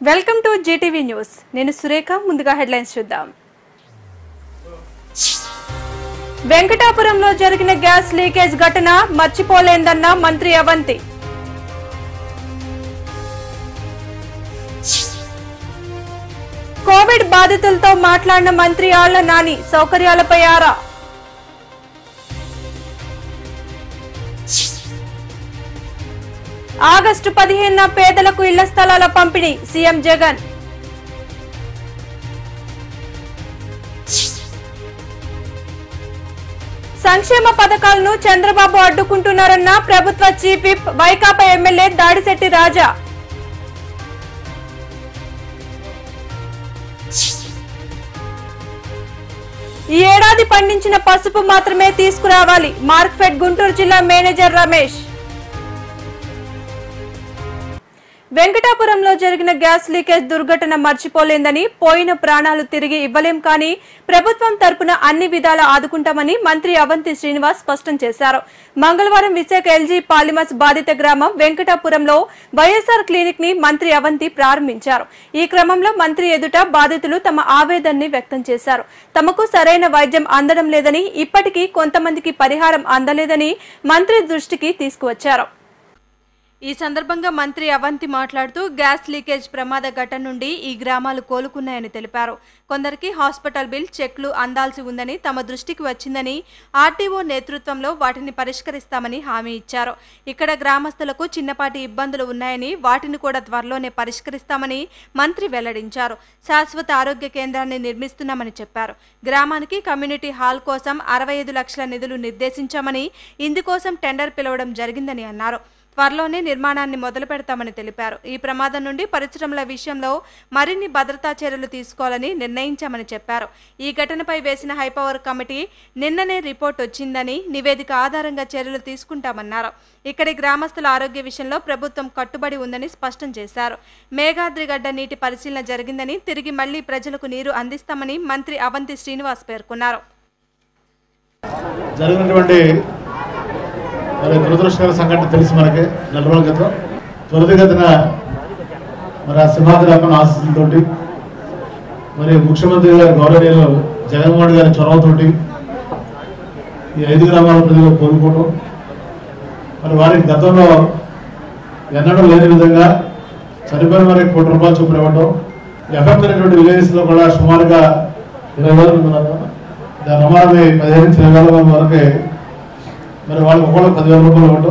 welcome to Zee TV news నేను సురేఖ ముందుగా headlines చూద్దాం వెంకటాపురంలో జరిగిన గ్యాస్ లీకేజ్ ఘటన మర్చిపోలేందన్న మంత్రి అవంతి కోవిడ్ బాధితులతో మాట్లాడిన మంత్రి ఆళ్ల నాని సౌకర్యాలపై ఆరా ఆగస్టు పదిహేనున పేదలకు ఇళ్ల స్థలాల పంపిణీ సీఎం జగన్ సంక్షేమ పథకాలను చంద్రబాబు అడ్డుకుంటున్నారన్న ప్రభుత్వ chief whip Vaikapa MLA Dadisetti Raja ఈ ఏడాది పండించిన పసుపు మాత్రమే తీసుకురావాలి మార్క్ఫెడ్ గుంటూరు జిల్లా మేనేజర్ రమేష్ వెంకటాపురంలో జరిగిన గ్యాస్ లీకేజ్ దుర్ఘటన మర్చిపోలేందని పోయిన ప్రాణాలు తిరిగి ఇవ్వలేం కానీ ప్రభుత్వం తరపున అన్ని విధాలా ఆదుకుంటామని మంత్రి అవంతి శ్రీనివాస్ స్పష్టం చేశారు మంగళవారం విశాఖ ఎల్జీ పాలిమర్స్ బాధిత గ్రామం వెంకటాపురంలో వైఎస్ఆర్ క్లినిక్ ని మంత్రి అవంతి ప్రారంభించారు ఈ క్రమంలో మంత్రి ఎదుట బాధితులు తమ ఆవేదనని వ్యక్తం చేశారు తమకు సరైన వైద్యం అందడం లేదని ఇప్పటికీ కొంతమందికి పరిహారం అందలేదని మంత్రి దృష్టికి తీసుకువచ్చారు ఈ సందర్భంగా మంత్రి అవంతి మాట్లాడుతూ గ్యాస్ లీకేజ్ ప్రమాద ఘటన నుండి ఈ గ్రామాలు కోలుకున్నాయని తెలిపారు కొందరికి హాస్పిటల్ బిల్ చెక్లు అందాల్సి ఉందని తమ దృష్టికి వచ్చిందని ఆర్టీఓ నేతృత్వంలో వాటిని పరిష్కరిస్తామని హామీ ఇచ్చారు ఇక్కడ గ్రామస్తులకు చిన్నపాటి ఇబ్బందులు ఉన్నాయని వాటిని కూడా త్వరలోనే పరిష్కరిస్తామని మంత్రి వెల్లడించారు శాశ్వత ఆరోగ్య కేంద్రాన్ని నిర్మిస్తున్నామని చెప్పారు గ్రామానికి కమ్యూనిటీ హాల్ కోసం అరవై ఐదు లక్షల నిధులు నిర్దేశించామని ఇందుకోసం టెండర్ పిలవడం జరిగిందని అన్నారు త్వరలోనే నిర్మాణాన్ని మొదలు పెడతామని తెలిపారు ఈ ప్రమాదం నుండి పరిశ్రమల విషయంలో మరిన్ని భద్రతా చర్యలు తీసుకోవాలని నిర్ణయించామని చెప్పారు ఈ ఘటనపై వేసిన హైపవర్ కమిటీ నిన్ననే రిపోర్ట్ వచ్చిందని నివేదిక ఆధారంగా చర్యలు తీసుకుంటామన్నారు ఇక్కడి గ్రామస్తుల ఆరోగ్య విషయంలో ప్రభుత్వం కట్టుబడి ఉందని స్పష్టం చేశారు మేఘాద్రిగడ్డ నీటి పరిశీలన జరిగిందని తిరిగి మళ్లీ ప్రజలకు నీరు అందిస్తామని మంత్రి అవంతి శ్రీనివాస్ పేర్కొన్నారు జరిగినటువంటి మరి దురదృష్టకర సంఘటన తెలుసు మనకి నెల రోజుల క్రితం త్వరితగతిన మరి ఆ సింహాద్రి అమ్మన ఆశీస్సులతోటి మరి ముఖ్యమంత్రి గారి గౌరవనీయులు జగన్మోహన్ గారి చొరవతోటి ఈ ఐదు గ్రామాల ప్రజలు కోరుకోవటం మరి వారికి గతంలో ఎన్నడూ లేని విధంగా చనిపోయిన వారికి కోటి రూపాయలు చొప్పున ఇవ్వటం ఎఫెక్ట్ అయినటువంటి విలేజెస్లో కూడా సుమారుగా ఇరవై వేల మంది ఉన్నారు దాని రమారమి పదిహేను నుంచి ఇరవై వేల మంది వరకే మరి వాళ్ళకి ఒక్కొక్కరు పదివేల రూపాయలు ఇవ్వటం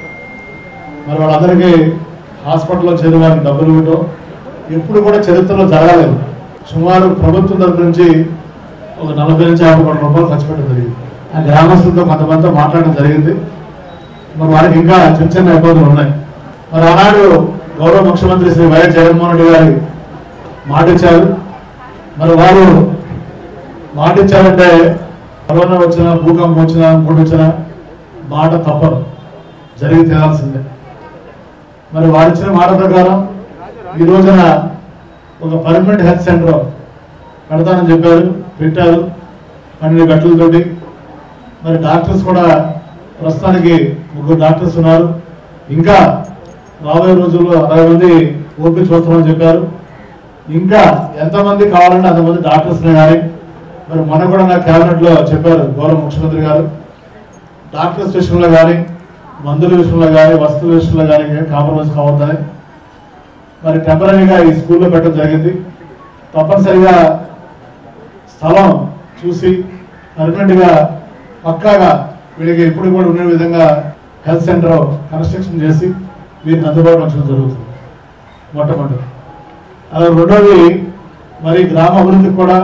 మరి వాళ్ళందరికీ హాస్పిటల్లో చేరిన వారికి డబ్బులు ఇవ్వటం ఎప్పుడు కూడా చరిత్రలో జరగలేదు సుమారు ప్రభుత్వం తరపు నుంచి ఒక నలభై నుంచి యాభై కోట్ల రూపాయలు ఖర్చు పెట్టడం జరిగింది ఆ గ్రామస్తులతో కొంతమందితో మాట్లాడడం జరిగింది మరి వారికి ఇంకా చిన్న చిన్న ఇబ్బందులు ఉన్నాయి మరి ఆనాడు గౌరవ ముఖ్యమంత్రి శ్రీ వైఎస్ జగన్మోహన్ రెడ్డి గారి మాట ఇచ్చారు మరి వారు మాట ఇచ్చారంటే కరోనా వచ్చినా భూకంపం వచ్చినా ఇంకోటి వచ్చినా మాట తప్పదు జరిగి తీరాల్సిందే మరి వారు ఇచ్చిన మాట ప్రకారం ఈ రోజున ఒక పర్మనెంట్ హెల్త్ సెంటర్ పెడతానని చెప్పారు పెట్టారు పన్నెండు గంటలతోటి మరి డాక్టర్స్ కూడా ప్రస్తుతానికి ముగ్గురు డాక్టర్స్ ఉన్నారు ఇంకా రాబోయే రోజుల్లో అరవై మంది ఓపీ చూస్తామని చెప్పారు ఇంకా ఎంతమంది కావాలంటే అంతమంది డాక్టర్స్ని కానీ మరి మొన్న కూడా నా క్యాబినెట్ లో చెప్పారు గౌరవ ముఖ్యమంత్రి గారు డాక్టర్స్ విషయంలో కానీ మందుల విషయంలో కానీ వస్తువుల విషయంలో కానీ కాంప్రమైజ్ కావద్దని మరి టెంపరీగా ఈ స్కూల్లో పెట్టడం జరిగింది తప్పనిసరిగా స్థలం చూసి పర్మనెంట్గా పక్కాగా వీళ్ళకి ఎప్పుడు కూడా ఉండే విధంగా హెల్త్ సెంటర్ కన్స్ట్రక్షన్ చేసి వీరిని అందుబాటులో ఉంచడం జరుగుతుంది మొట్టమొదటి అలా రెండోది మరి గ్రామ అభివృద్ధికి కూడా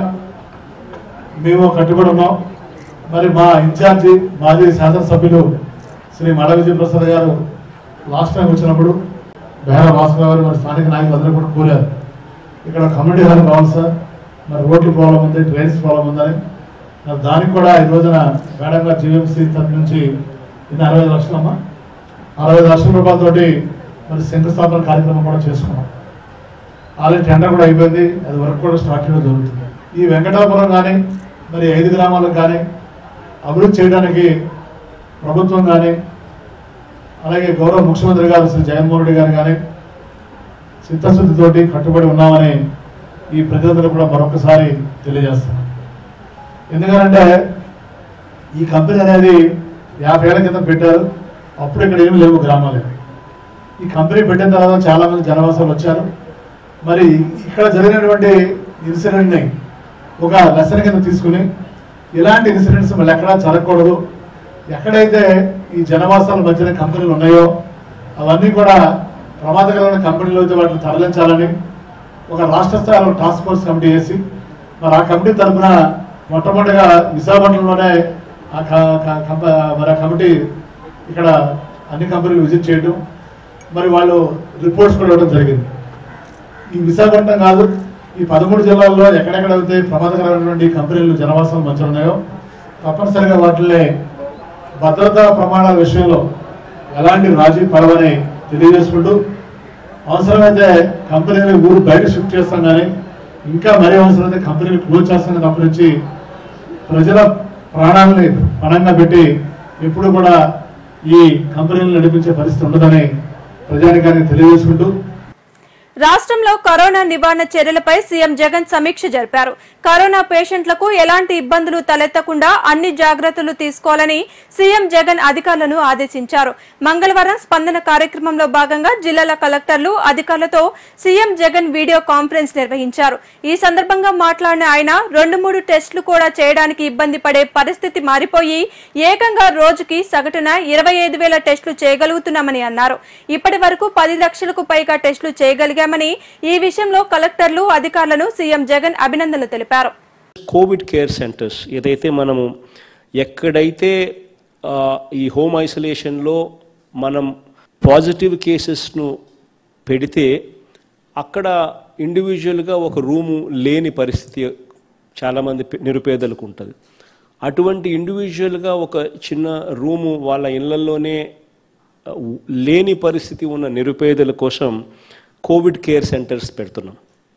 మేము కట్టుబడి ఉన్నాం మరి మా ఇన్ఛార్జి మాజీ శాసనసభ్యులు శ్రీ మడ విజయప్రసాద్ గారు లాస్ట్ టైం వచ్చినప్పుడు బేర భాస్కర్ గారు మరి స్థానిక నాయకులు అందరూ కూడా కోరారు ఇక్కడ కమ్యూనిటీ హాల్ కావాలి సార్ మరి రోడ్లు ప్రాబ్లం ఉంది డ్రైన్స్ ప్రాబ్లం ఉందని మరి దానికి కూడా ఈ రోజున మేడం గారు జీవీఎంసీ తరఫు నుంచి ఇది అరవై ఐదు లక్షలమ్మా అరవై ఐదు లక్షల రూపాయలతోటి మరి శంకుస్థాపన కార్యక్రమం కూడా చేసుకున్నాం ఆల్రెడీ టెండర్ కూడా అయిపోయింది అది వర్క్ కూడా స్టార్ట్ చేయడం జరుగుతుంది ఈ వెంకటాపురం కానీ మరి ఐదు గ్రామాలకు కానీ అభివృద్ధి చేయడానికి ప్రభుత్వం కానీ అలాగే గౌరవ ముఖ్యమంత్రి గారు శ్రీ జగన్మోహన్ రెడ్డి గారు కానీ చిత్తశుద్ధితోటి కట్టుబడి ఉన్నామని ఈ ప్రజలందరూ కూడా మరొకసారి తెలియజేస్తున్నాం ఎందుకంటే ఈ కంపెనీ అనేది యాభై ఏళ్ల క్రితం పెట్టారు అప్పుడు ఇక్కడ ఏమి లేవు గ్రామాలు ఈ కంపెనీ పెట్టిన తర్వాత చాలా మంది జనవాసాలు వచ్చారు మరి ఇక్కడ జరిగినటువంటి ఇన్సిడెంట్ని ఒక లెసన్ కింద తీసుకుని ఇలాంటి ఇన్సిడెంట్స్ మళ్ళీ ఎక్కడా జరగకూడదు ఎక్కడైతే ఈ జనవాసాల మధ్యన కంపెనీలు ఉన్నాయో అవన్నీ కూడా ప్రమాదకరమైన కంపెనీలు అయితే వాటిని తరలించాలని ఒక రాష్ట్ర స్థాయిలో టాస్క్ ఫోర్స్ కమిటీ వేసి మరి ఆ కమిటీ తరఫున మొట్టమొదటిగా విశాఖపట్నంలోనే ఆ క- క- కంప- మరి ఆ కమిటీ ఇక్కడ అన్ని కంపెనీలు విజిట్ చేయడం మరి వాళ్ళు రిపోర్ట్స్ కూడా ఇవ్వడం జరిగింది ఈ విశాఖపట్నం కాదు ఈ పదమూడు జిల్లాల్లో ఎక్కడెక్కడైతే ప్రమాదకరమైనటువంటి కంపెనీలు జనవాసాలు మధ్య ఉన్నాయో తప్పనిసరిగా వాటిని భద్రతా ప్రమాణాల విషయంలో ఎలాంటి రాజీ పడవని తెలియజేసుకుంటూ అవసరమైతే కంపెనీని ఊరు బయట షిఫ్ట్ చేస్తాం కానీ ఇంకా మరీ అవసరమైతే కంపెనీని క్లోజ్ చేస్తాం కానీ తప్ప నుంచి ప్రజల ప్రాణాలని పణంగా పెట్టి ఎప్పుడు కూడా ఈ కంపెనీలను నడిపించే పరిస్థితి ఉండదని ప్రజానికానికి తెలియజేసుకుంటూ రాష్ట్రంలో కరోనా నివారణ చర్యలపై సీఎం జగన్ సమీక్ష జరిపారు కరోనా పేషెంట్లకు ఎలాంటి ఇబ్బందులు తలెత్తకుండా అన్ని జాగ్రత్తలు తీసుకోవాలని సీఎం జగన్ అధికారులను ఆదేశించారు మంగళవారం స్పందన కార్యక్రమంలో భాగంగా జిల్లాల కలెక్టర్లు అధికారులతో సీఎం జగన్ వీడియో కాన్ఫరెన్స్ నిర్వహించారు ఈ సందర్భంగా మాట్లాడిన ఆయన రెండు మూడు టెస్టులు కూడా చేయడానికి ఇబ్బంది పడే పరిస్థితి మారిపోయి ఏకంగా రోజుకి సగటున ఇరవై ఐదు వేల టెస్టులు చేయగలుగుతున్నామని అన్నారు ఇప్పటి వరకు పది లక్షలకు పైగా టెస్టులు చేయగలిగామని ఈ విషయంలో కలెక్టర్లు అధికారులను సీఎం జగన్ అభినందనలు తెలిపారు కోవిడ్ కేర్ సెంటర్స్ ఏదైతే మనము ఎక్కడైతే ఆ, ఈ హోమ్ ఐసోలేషన్లో మనం పాజిటివ్ కేసెస్ను పెడితే అక్కడ ఇండివిజువల్గా ఒక రూము లేని పరిస్థితి చాలామంది పే- నిరుపేదలకు ఉంటుంది అటువంటి ఇండివిజువల్గా ఒక చిన్న రూము వాళ్ళ ఇళ్లలోనే ఆ, లేని పరిస్థితి ఉన్న నిరుపేదల కోసం కోవిడ్ కేర్ సెంటర్స్ పెడుతున్నాం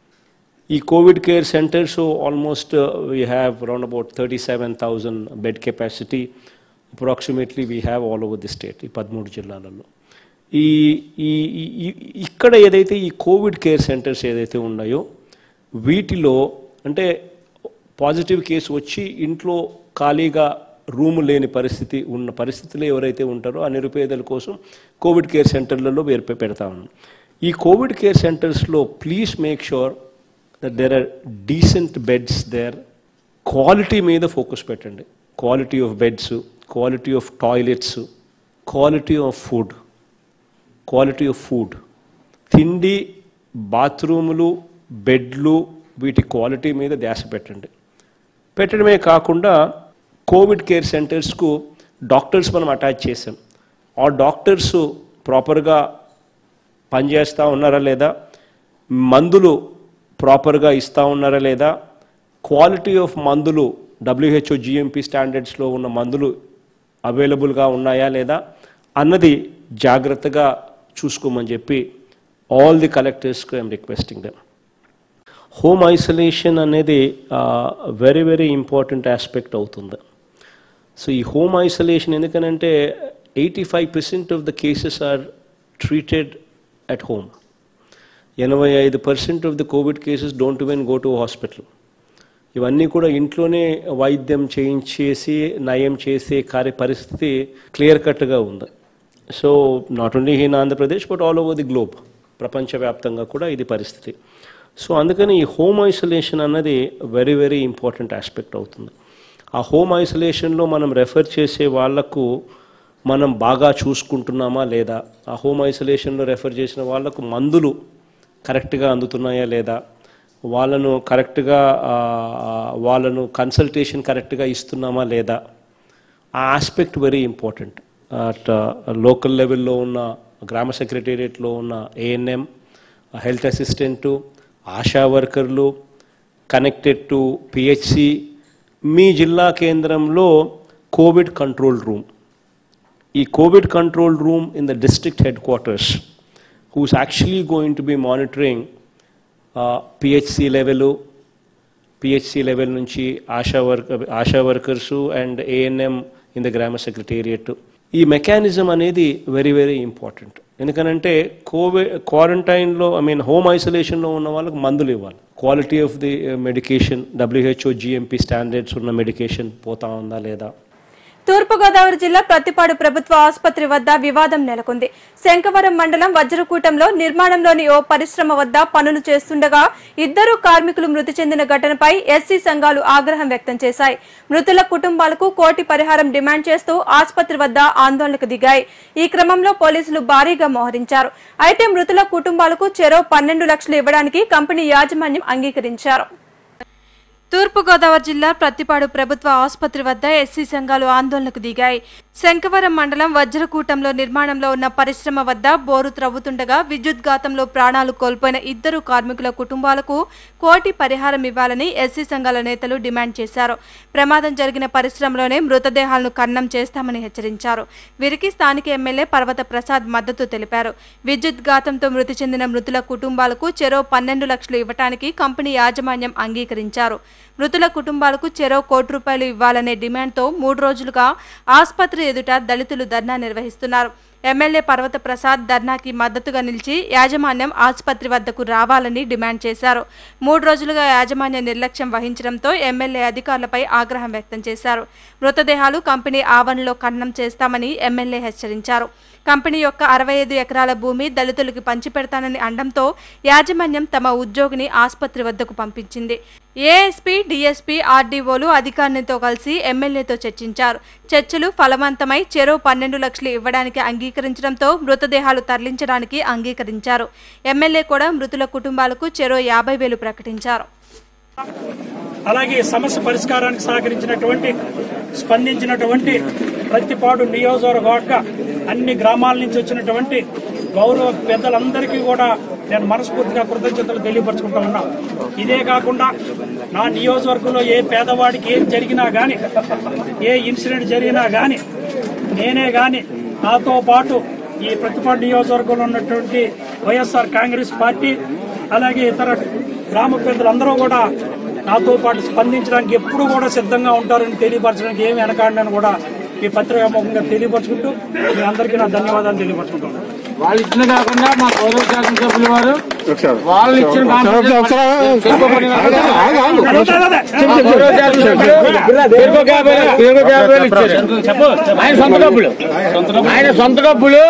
ఈ covid care centres almost we have around about thirty seven thousand bed capacity approximately we have all over the state ఈ పదమూడు జిల్లాలలో ఈ ఈ ఈ- ఈ- ఇక్కడ ఏదైతే ఈ కోవిడ్ కేర్ సెంటర్స్ ఏదైతే ఉన్నాయో వీటిలో అంటే పాజిటివ్ కేసు వచ్చి ఇంట్లో ఖాళీగా రూమ్ లేని పరిస్థితి ఉన్న పరిస్థితిలో ఎవరైతే ఉంటారో ఆ నిరుపేదల కోసం కోవిడ్ కేర్ సెంటర్లలో వేరు పెడతా ఉన్నాం ఈ కోవిడ్ కేర్ సెంటర్స్లో please make sure that there are decent beds their quality మీద ఫోకస్ పెట్టండి quality of beds quality of toilets quality of food quality of food తిండి బాత్రూములు బెడ్లు వీటి క్వాలిటీ మీద ధ్యాస పెట్టండి పెట్టడమే కాకుండా కోవిడ్ కేర్ సెంటర్స్కు డాక్టర్స్ మనం అటాచ్ చేసాం ఆ డాక్టర్స్ ప్రాపర్గా పనిచేస్తూ ఉన్నారా లేదా మందులు ప్రాపర్గా ఇస్తూ ఉన్నారా లేదా క్వాలిటీ ఆఫ్ మందులు డబ్ల్యూహెచ్ఓ జిఎంపి స్టాండర్డ్స్లో ఉన్న మందులు అవైలబుల్గా ఉన్నాయా లేదా అన్నది జాగ్రత్తగా చూసుకోమని చెప్పి ఆల్ ది కలెక్టర్స్కి I'm requesting them home isolation అనేది వెరీ వెరీ ఇంపార్టెంట్ ఆస్పెక్ట్ అవుతుంది సో ఈ హోమ్ ఐసోలేషన్ ఎందుకనంటే eighty five percent of the cases are treated at home ఎనభై ఐదు percent of the covid cases don't even go to hospital ఇవన్నీ కూడా ఇంట్లోనే వైద్యం చేయించేసి నయం చేసే కార్య పరిస్థితి క్లియర్ కట్గా ఉంది so not only in Andhra Pradesh but all over the globe ప్రపంచవ్యాప్తంగా కూడా ఇది పరిస్థితి సో అందుకని ఈ హోమ్ ఐసోలేషన్ అన్నది వెరీ వెరీ ఇంపార్టెంట్ ఆస్పెక్ట్ అవుతుంది ఆ హోమ్ ఐసోలేషన్లో మనం రెఫర్ చేసే వాళ్లకు మనం బాగా చూసుకుంటున్నామా లేదా ఆ హోమ్ ఐసోలేషన్లో రెఫర్ చేసిన వాళ్లకు మందులు కరెక్ట్గా అందుతున్నాయా లేదా వాళ్ళను కరెక్ట్గా ఆ, వాళ్ళను కన్సల్టేషన్ కరెక్ట్గా ఇస్తున్నామా లేదా ఆ aspect very important at local లెవెల్లో ఉన్న గ్రామ సెక్రటేరియట్లో ఉన్న ఏఎన్ఎం హెల్త్ అసిస్టెంటు ఆశా వర్కర్లు కనెక్టెడ్ టు పిహెచ్సి మీ జిల్లా కేంద్రంలో కోవిడ్ కంట్రోల్ రూమ్ ఈ covid control room in the district headquarters who's actually going to be monitoring PHC level PHC level నుంచి Asha work Asha workers and ANM in the grama secretariat ఈ mechanism అనేది very very important ఎందుకనంటే covid క్వారంటైన్లో I mean home ఐసోలేషన్లో ఉన్న వాళ్ళకి మందులు ఇవ్వాలి quality of the medication WHO GMP standards ఉన్న మెడికేషన్ పోతా ఉందా లేదా తూర్పుగోదావరి జిల్లా ప్రతిపాడు ప్రభుత్వ ఆసుపత్రి వద్ద వివాదం నెలకొంది శంకవరం మండలం వజ్రకూటంలో నిర్మాణంలోని ఓ పరిశ్రమ వద్ద పనులు చేస్తుండగా ఇద్దరు కార్మికులు మృతి చెందిన ఘటనపై ఎస్సీ సంఘాలు ఆగ్రహం వ్యక్తం చేశాయి మృతుల కుటుంబాలకు కోటి పరిహారం డిమాండ్ చేస్తూ ఆసుపత్రి వద్ద ఆందోళనకు దిగాయి ఈ క్రమంలో పోలీసులు భారీగా మోహరించారు అయితే మృతుల కుటుంబాలకు చెరో పన్నెండు లక్షలు ఇవ్వడానికి కంపెనీ యాజమాన్యం అంగీకరించారు తూర్పుగోదావరి జిల్లా ప్రతిపాడు ప్రభుత్వ ఆసుపత్రి వద్ద ఎస్సీ సంఘాలు ఆందోళనకు దిగాయి శంకవరం మండలం వజ్రకూటంలో నిర్మాణంలో ఉన్న పరిశ్రమ వద్ద బోరు త్రవ్వుతుండగా విద్యుత్ ఘాతంలో ప్రాణాలు కోల్పోయిన ఇద్దరు కార్మికుల కుటుంబాలకు కోటి పరిహారం ఇవ్వాలని ఎస్సీ సంఘాల నేతలు డిమాండ్ చేశారు ప్రమాదం జరిగిన పరిశ్రమలోనే మృతదేహాలను ఖననం చేస్తామని హెచ్చరించారు వీరికి స్థానిక ఎమ్మెల్యే పర్వత ప్రసాద్ మద్దతు తెలిపారు విద్యుత్ ఘాతంతో మృతి చెందిన మృతుల కుటుంబాలకు చెరో పన్నెండు లక్షలు ఇవ్వటానికి కంపెనీ యాజమాన్యం అంగీకరించారు మృతుల కుటుంబాలకు చెరో కోటి రూపాయలు ఇవ్వాలనే డిమాండ్తో మూడు రోజులుగా ఆసుపత్రి ఎదుట దళితులు ధర్నా నిర్వహిస్తున్నారు ఎమ్మెల్యే పర్వత ప్రసాద్ ధర్నాకి మద్దతుగా నిలిచి యాజమాన్యం ఆసుపత్రి వద్దకు రావాలని డిమాండ్ చేశారు మూడు రోజులుగా యాజమాన్య నిర్లక్ష్యం వహించడంతో ఎమ్మెల్యే అధికారులపై ఆగ్రహం వ్యక్తం చేశారు మృతదేహాలు కంపెనీ ఆవరణలో ఖననం చేస్తామని ఎమ్మెల్యే హెచ్చరించారు కంపెనీ యొక్క అరవై ఐదు ఎకరాల భూమి దళితులకు పంచిపెడతానని అండంతో యాజమాన్యం తమ ఉద్యోగిని ఆసుపత్రి వద్దకు పంపించింది ఏఎస్పీ డిఎస్పీ ఆర్డీఓలు అధికారులతో కలిసి ఎమ్మెల్యేతో చర్చించారు చర్చలు ఫలవంతమై చెరో పన్నెండు లక్షలు ఇవ్వడానికి అంగీకరించడంతో మృతదేహాలు తరలించడానికి అంగీకరించారు ఎమ్మెల్యే కూడా మృతుల కుటుంబాలకు చెరో యాభై వేలు ప్రకటించారు అలాగే ఈ సమస్య పరిష్కారానికి సహకరించినటువంటి స్పందించినటువంటి ప్రతిపాడు నియోజకవర్గ అన్ని గ్రామాల నుంచి వచ్చినటువంటి గౌరవ పెద్దలందరికీ కూడా నేను మనస్ఫూర్తిగా కృతజ్ఞతలు తెలియపరచుకుంటా ఉన్నా ఇదే కాకుండా నా నియోజకవర్గంలో ఏ పేదవాడికి ఏం జరిగినా గాని ఏ ఇన్సిడెంట్ జరిగినా గాని నేనే గాని నాతో పాటు ఈ ప్రతిపాడు నియోజకవర్గంలో ఉన్నటువంటి వైఎస్ఆర్ కాంగ్రెస్ పార్టీ అలాగే ఇతర గ్రామ పెద్దలందరూ కూడా నాతో పాటు స్పందించడానికి ఎప్పుడు కూడా సిద్ధంగా ఉంటారని తెలియపరచడానికి ఏమి వెనకాడని కూడా ఈ పత్రికా ముఖంగా తెలియపరచుకుంటూ మీ అందరికీ నా ధన్యవాదాలు తెలియపరచుకుంటాను వాళ్ళు ఇచ్చిన కాకుండా మా గౌరవ శాసనసభ్యుల వారు వాళ్ళు ఇచ్చిన కాంట్రాక్ట్ తెలుసుకోమని కాకుండా మా గౌరవ శాసనసభ్యులు తెలుగు యాభై వేలు- తెలుగు యాభై వేలు ఇచ్చారు ఆయన సొంత డబ్బులు ఆయన సొంత డబ్బులు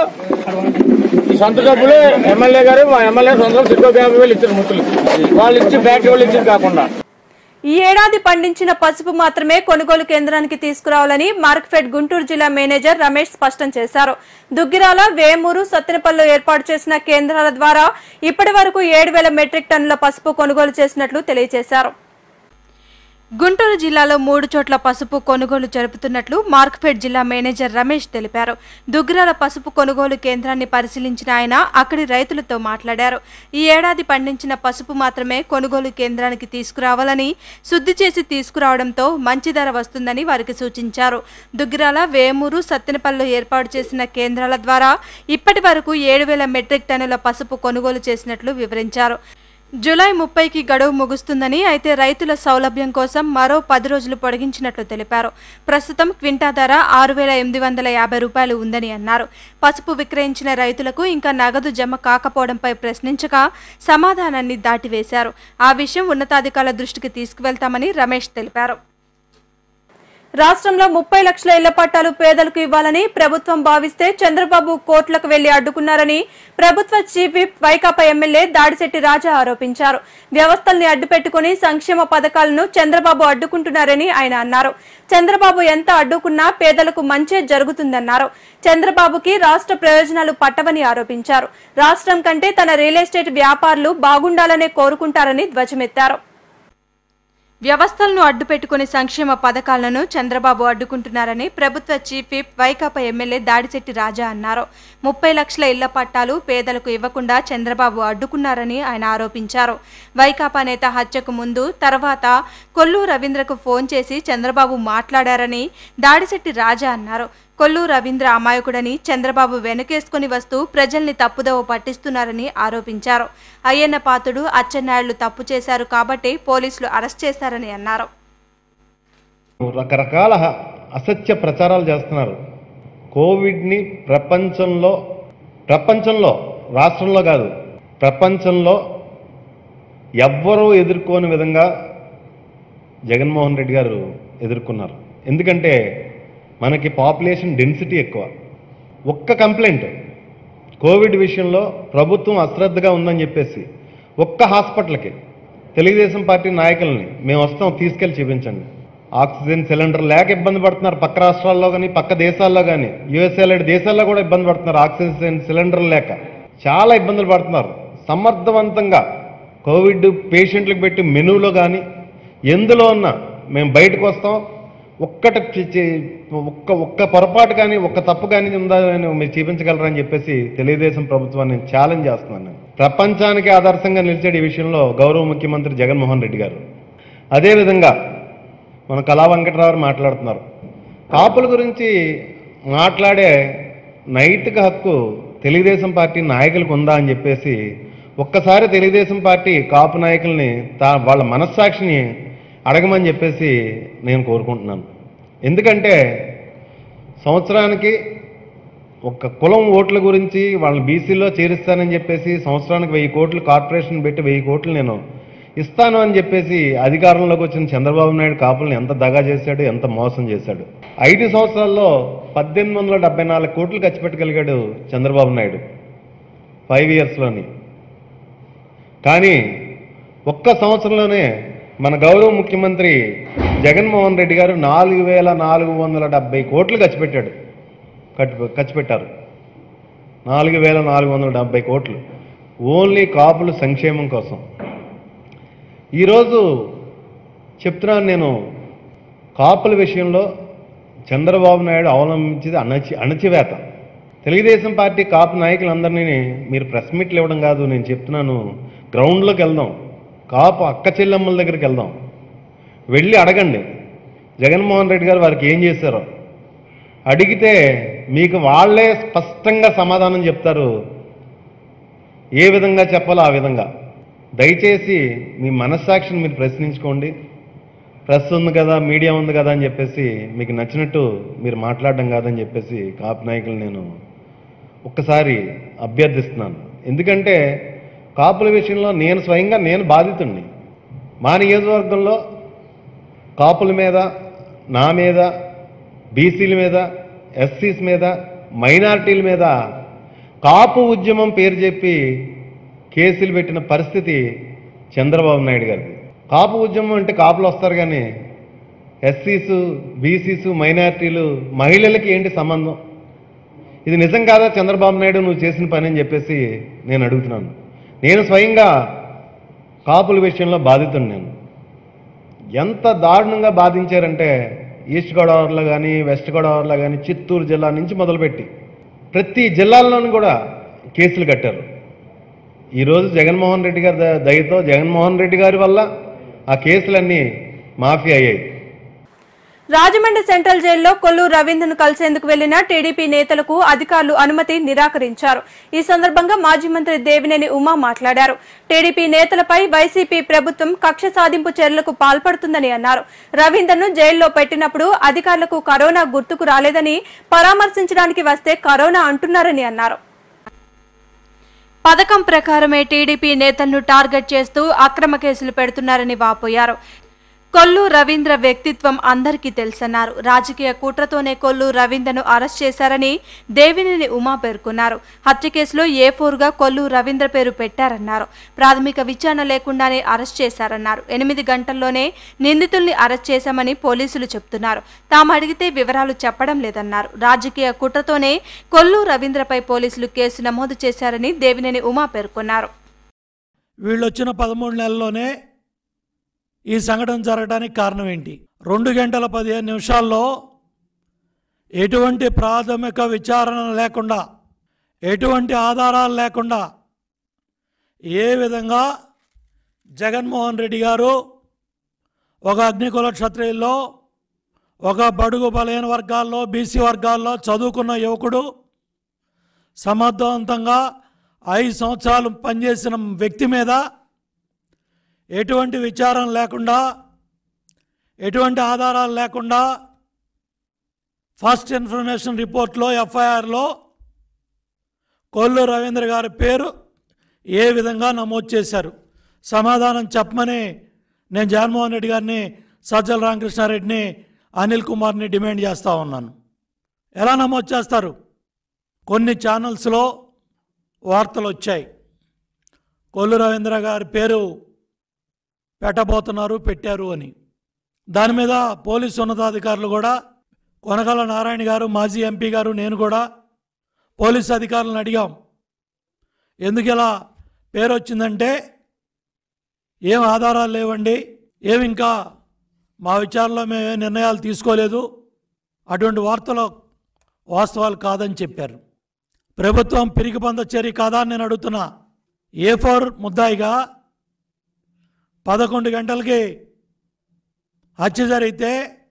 ఈ సొంత డబ్బులు ఎమ్మెల్యే గారు మా ఎమ్మెల్యే సొంత డబ్బులు తెలుగు యాభై వేలు ఇచ్చారు ముత్తులు వాళ్ళు ఇచ్చి ఫ్యాక్టరీ వాళ్ళు ఇచ్చింది కాకుండా ఈ ఏడాది పండించిన పసుపు మాత్రమే కొనుగోలు కేంద్రానికి తీసుకురావాలని మార్క్ఫెడ్ గుంటూరు జిల్లా మేనేజర్ రమేష్ స్పష్టం చేశారు దుగ్గిరాల వేమూరు సత్తెనపల్లిలో ఏర్పాటు చేసిన కేంద్రాల ద్వారా ఇప్పటి వరకు ఏడు వేల మెట్రిక్ టన్నుల పసుపు కొనుగోలు చేసినట్లు తెలియజేశారు గుంటూరు జిల్లాలో మూడు చోట్ల పసుపు కొనుగోలు జరుపుతున్నట్లు మార్క్ఫెడ్ జిల్లా మేనేజర్ రమేష్ తెలిపారు దుగ్గిరాల పసుపు కొనుగోలు కేంద్రాన్ని పరిశీలించిన ఆయన అక్కడి రైతులతో మాట్లాడారు ఈ ఏడాది పండించిన పసుపు మాత్రమే కొనుగోలు కేంద్రానికి తీసుకురావాలని శుద్ధి చేసి తీసుకురావడంతో మంచి ధర వస్తుందని వారికి సూచించారు దుగ్గిరాల వేమూరు సత్తెనపల్లిలో ఏర్పాటు చేసిన కేంద్రాల ద్వారా ఇప్పటి వరకు ఏడు వేల మెట్రిక్ టన్నుల పసుపు కొనుగోలు చేసినట్లు వివరించారు జూలై ముప్పైకి గడువు ముగుస్తుందని అయితే రైతుల సౌలభ్యం కోసం మరో పది రోజులు పొడిగించినట్లు తెలిపారు ప్రస్తుతం క్వింటా ధర ఆరు వేల ఎనిమిది వందల యాభై రూపాయలు ఉందని అన్నారు పసుపు విక్రయించిన రైతులకు ఇంకా నగదు జమ కాకపోవడంపై ప్రశ్నించగా సమాధానాన్ని దాటివేశారు ఆ విషయం ఉన్నతాధికారుల దృష్టికి తీసుకువెళ్తామని రమేష్ తెలిపారు రాష్ట్రంలో ముప్పై లక్షల ఇళ్ల పట్టాలు పేదలకు ఇవ్వాలని ప్రభుత్వం భావిస్తే చంద్రబాబు కోర్టులకు వెళ్లి అడ్డుకున్నారని ప్రభుత్వ chief whip Vaikapa MLA Dadisetti Raja ఆరోపించారు వ్యవస్థల్ని అడ్డుపెట్టుకుని సంక్షేమ పథకాలను చంద్రబాబు అడ్డుకుంటున్నారని ఆయన అన్నారు చంద్రబాబు ఎంత అడ్డుకున్నా పేదలకు మంచే జరుగుతుందన్నారు చంద్రబాబుకి రాష్ట్ర ప్రయోజనాలు పట్టవని ఆరోపించారు రాష్ట్రం కంటే తన రియల్ ఎస్టేట్ వ్యాపారులు బాగుండాలనే కోరుకుంటారని ధ్వజమెత్తారు వ్యవస్థలను అడ్డుపెట్టుకుని సంక్షేమ పథకాలను చంద్రబాబు అడ్డుకుంటున్నారని ప్రభుత్వ chief whip Vaikapa MLA Dadisetti Raja అన్నారు ముప్పై లక్షల ఇళ్ల పట్టాలు పేదలకు ఇవ్వకుండా చంద్రబాబు అడ్డుకున్నారని ఆయన ఆరోపించారు వైకాపా నేత హత్యకు ముందు తర్వాత కొల్లు రవీంద్రకు ఫోన్ చేసి చంద్రబాబు మాట్లాడారని దాడిశెట్టి రాజా అన్నారు కొల్లు రవీంద్ర అమాయకుడని చంద్రబాబు వెనకేసుకుని వస్తూ ప్రజల్ని తప్పుదోవ పట్టిస్తున్నారని ఆరోపించారు అయ్యన్న పాతుడు అచ్చెన్నాయుడు తప్పు చేశారు కాబట్టి పోలీసులు అరెస్ట్ చేశారని అన్నారు రకరకాల అసత్య ప్రచారాలు చేస్తున్నారు కోవిడ్ని ప్రపంచంలో ప్రపంచంలో రాష్ట్రంలో కాదు ప్రపంచంలో ఎవ్వరూ ఎదుర్కోని విధంగా జగన్మోహన్ రెడ్డి గారు ఎదుర్కొన్నారు ఎందుకంటే మనకి పాపులేషన్ డెన్సిటీ ఎక్కువ ఒక్క కంప్లైంట్ కోవిడ్ విషయంలో ప్రభుత్వం అశ్రద్ధగా ఉందని చెప్పేసి ఒక్క హాస్పిటల్కి తెలుగుదేశం పార్టీ నాయకుల్ని మేము వస్తాం తీసుకెళ్ళి చూపించండి ఆక్సిజన్ సిలిండర్ లేక ఇబ్బంది పడుతున్నారు పక్క రాష్ట్రాల్లో కానీ పక్క దేశాల్లో కానీ యుఎస్ఏ లాంటి దేశాల్లో కూడా ఇబ్బంది పడుతున్నారు ఆక్సిజన్ సిలిండర్ లేక చాలా ఇబ్బందులు పడుతున్నారు సమర్థవంతంగా కోవిడ్ పేషెంట్లకు పెట్టి మెనూలో కానీ ఎందులో ఉన్నా మేము బయటకు వస్తాం ఒక్కటి చి- చి- ఒక్క ఒక్క పొరపాటు కానీ ఒక్క తప్పు కానీ ఉందా అని మీరు చూపించగలరని చెప్పేసి తెలుగుదేశం ప్రభుత్వాన్ని ఛాలెంజ్ చేస్తున్నాను నేను ప్రపంచానికి ఆదర్శంగా నిలిచాడు ఈ విషయంలో గౌరవ ముఖ్యమంత్రి జగన్మోహన్ రెడ్డి గారు అదేవిధంగా మన కళా వెంకటరావు మాట్లాడుతున్నారు కాపుల గురించి మాట్లాడే నైతిక హక్కు తెలుగుదేశం పార్టీ నాయకులకు ఉందా అని చెప్పేసి ఒక్కసారి తెలుగుదేశం పార్టీ కాపు నాయకుల్ని తా వాళ్ళ మనస్సాక్షిని అడగమని చెప్పేసి నేను కోరుకుంటున్నాను ఎందుకంటే సంవత్సరానికి ఒక కులం ఓట్ల గురించి వాళ్ళని బీసీలో చేరుస్తానని చెప్పేసి సంవత్సరానికి వెయ్యి కోట్లు కార్పొరేషన్ పెట్టి వెయ్యి కోట్లు నేను ఇస్తాను అని చెప్పేసి అధికారంలోకి వచ్చిన చంద్రబాబు నాయుడు కాపుల్ని ఎంత దగా చేశాడు ఎంత మోసం చేశాడు ఐదు సంవత్సరాల్లో పద్దెనిమిది వందల డెబ్బై నాలుగు కోట్లు ఖర్చు పెట్టగలిగాడు చంద్రబాబు నాయుడు ఫైవ్ ఇయర్స్లోని కానీ ఒక్క సంవత్సరంలోనే మన గౌరవ ముఖ్యమంత్రి జగన్మోహన్ రెడ్డి గారు నాలుగు వేల నాలుగు వందల డెబ్బై కోట్లు ఖర్చు పెట్టాడు ఖర్చు ఖర్చు పెట్టారు నాలుగు వేల నాలుగు వందల డెబ్బై కోట్లు ఓన్లీ కాపుల సంక్షేమం కోసం ఈరోజు చెప్తున్నాను నేను కాపుల విషయంలో చంద్రబాబు నాయుడు అవలంబించేది అణచి అణచివేత తెలుగుదేశం పార్టీ కాపు నాయకులందరినీ మీరు ప్రెస్ మీట్లు ఇవ్వడం కాదు నేను చెప్తున్నాను గ్రౌండ్లోకి వెళ్దాం కాపు అక్క చెల్లెమ్మల దగ్గరికి వెళ్దాం వెళ్ళి అడగండి జగన్మోహన్ రెడ్డి గారు వారికి ఏం చేశారో అడిగితే మీకు వాళ్ళే స్పష్టంగా సమాధానం చెప్తారు ఏ విధంగా చెప్పాలో ఆ విధంగా దయచేసి మీ మనస్సాక్షిని మీరు ప్రశ్నించుకోండి ప్రెస్ ఉంది కదా మీడియా ఉంది కదా అని చెప్పేసి మీకు నచ్చినట్టు మీరు మాట్లాడడం కాదని చెప్పేసి కాపు నాయకులు నేను ఒక్కసారి అభ్యర్థిస్తున్నాను ఎందుకంటే కాపుల విషయంలో నేను స్వయంగా నేను బాధితుణ్ణి మా నియోజకవర్గంలో కాపుల మీద నా మీద బీసీల మీద ఎస్సీస్ మీద మైనారిటీల మీద కాపు ఉద్యమం పేరు చెప్పి కేసులు పెట్టిన పరిస్థితి చంద్రబాబు నాయుడు గారిది కాపు ఉద్యమం అంటే కాపులు వస్తారు కానీ ఎస్సీసు బీసీసు మైనారిటీలు మహిళలకి ఏంటి సంబంధం ఇది నిజం కాదా చంద్రబాబు నాయుడు నువ్వు చేసిన పని అని చెప్పేసి నేను అడుగుతున్నాను నేను స్వయంగా కాపుల విషయంలో బాధితుడు నేను ఎంత దారుణంగా బాధించారంటే ఈస్ట్ గోదావరిలో కానీ వెస్ట్ గోదావరిలో కానీ చిత్తూరు జిల్లా నుంచి మొదలుపెట్టి ప్రతి జిల్లాల్లోనూ కూడా కేసులు కట్టారు ఈరోజు జగన్మోహన్ రెడ్డి గారి ద- దయతో జగన్మోహన్ రెడ్డి గారి వల్ల ఆ కేసులన్నీ మాఫీ అయ్యాయి రాజమండ్రి సెంట్రల్ జైల్లో కొల్లు రవీంద్రను కలిసేందుకు వెళ్లిన టీడీపీ నేతలకు అధికారులు అనుమతి నిరాకరించారు ఈ సందర్భంగా మాజీ మంత్రి దేవినేని ఉమా మాట్లాడారు టీడీపీ నేతలపై వైసీపీ ప్రభుత్వం కక్ష సాధింపు చర్యలకు పాల్పడుతుందని అన్నారు రవీంద్రను జైల్లో పెట్టినప్పుడు అధికారులకు కరోనా గుర్తుకు రాలేదని పరామర్శించడానికి వస్తే కరోనా అంటున్నారని అన్నారు పథకం ప్రకారమే టీడీపీ నేతలను టార్గెట్ చేస్తూ అక్రమ కేసులు పెడుతున్నారని వాపోయారు కొల్లు రవీంద్ర వ్యక్తిత్వం అందరికీ తెలుసన్నారు రాజకీయ కుట్రతోనే కొల్లు రవీంద్రను అరెస్ట్ చేశారని దేవినేని ఉమా పేర్కొన్నారు హత్య కేసులో ఏ ఫోర్గా కొల్లు రవీంద్ర పేరు పెట్టారన్నారు ప్రాథమిక విచారణ లేకుండానే అరెస్ట్ చేశారన్నారు ఎనిమిది గంటల్లోనే నిందితుల్ని అరెస్ట్ చేశామని పోలీసులు చెప్తున్నారు తాము అడిగితే వివరాలు చెప్పడం లేదన్నారు రాజకీయ కుట్రతోనే కొల్లు రవీంద్రపై పోలీసులు కేసు నమోదు చేశారని దేవినేని ఉమా పేర్కొన్నారు వీళ్ళు వచ్చిన పదమూడు నెలల్లోనే ఈ సంఘటన జరగడానికి కారణం ఏంటి రెండు గంటల పదిహేను నిమిషాల్లో ఎటువంటి ప్రాథమిక విచారణ లేకుండా ఎటువంటి ఆధారాలు లేకుండా ఏ విధంగా జగన్మోహన్ రెడ్డి గారు ఒక అగ్నికుల క్షత్రియుల్లో ఒక బడుగు బలహీన వర్గాల్లో బీసీ వర్గాల్లో చదువుకున్న యువకుడు సమర్థవంతంగా ఐదు సంవత్సరాలు పనిచేసిన వ్యక్తి మీద ఎటువంటి విచారణ లేకుండా ఎటువంటి ఆధారాలు లేకుండా ఫస్ట్ ఇన్ఫర్మేషన్ రిపోర్ట్లో ఎఫ్ఐఆర్లో కొల్లు రవీంద్ర గారి పేరు ఏ విధంగా నమోదు చేశారు సమాధానం చెప్పమని నేను జగన్మోహన్ రెడ్డి గారిని సజ్జల రామకృష్ణారెడ్డిని అనిల్ కుమార్ని డిమాండ్ చేస్తూ ఉన్నాను ఎలా నమోదు చేస్తారు కొన్ని ఛానల్స్లో వార్తలు వచ్చాయి కొల్లు రవీంద్ర గారి పేరు పెట్టబోతున్నారు పెట్టారు అని దాని మీద పోలీసు ఉన్నతాధికారులు కూడా కొనగల నారాయణ గారు మాజీ ఎంపీ గారు నేను కూడా పోలీసు అధికారులను అడిగాం ఎందుకు ఇలా పేరు వచ్చిందంటే ఏం ఆధారాలు లేవండి ఏమి ఇంకా మా విచారణలో మేము ఏ నిర్ణయాలు తీసుకోలేదు అటువంటి వార్తలు వాస్తవాలు కాదని చెప్పారు ప్రభుత్వం పిరిగిపంద చర్య కాదా అని నేను అడుగుతున్నా ఏ ఫోర్ ముద్దాయిగా పదకొండు గంటలకి హత్య జరిగితే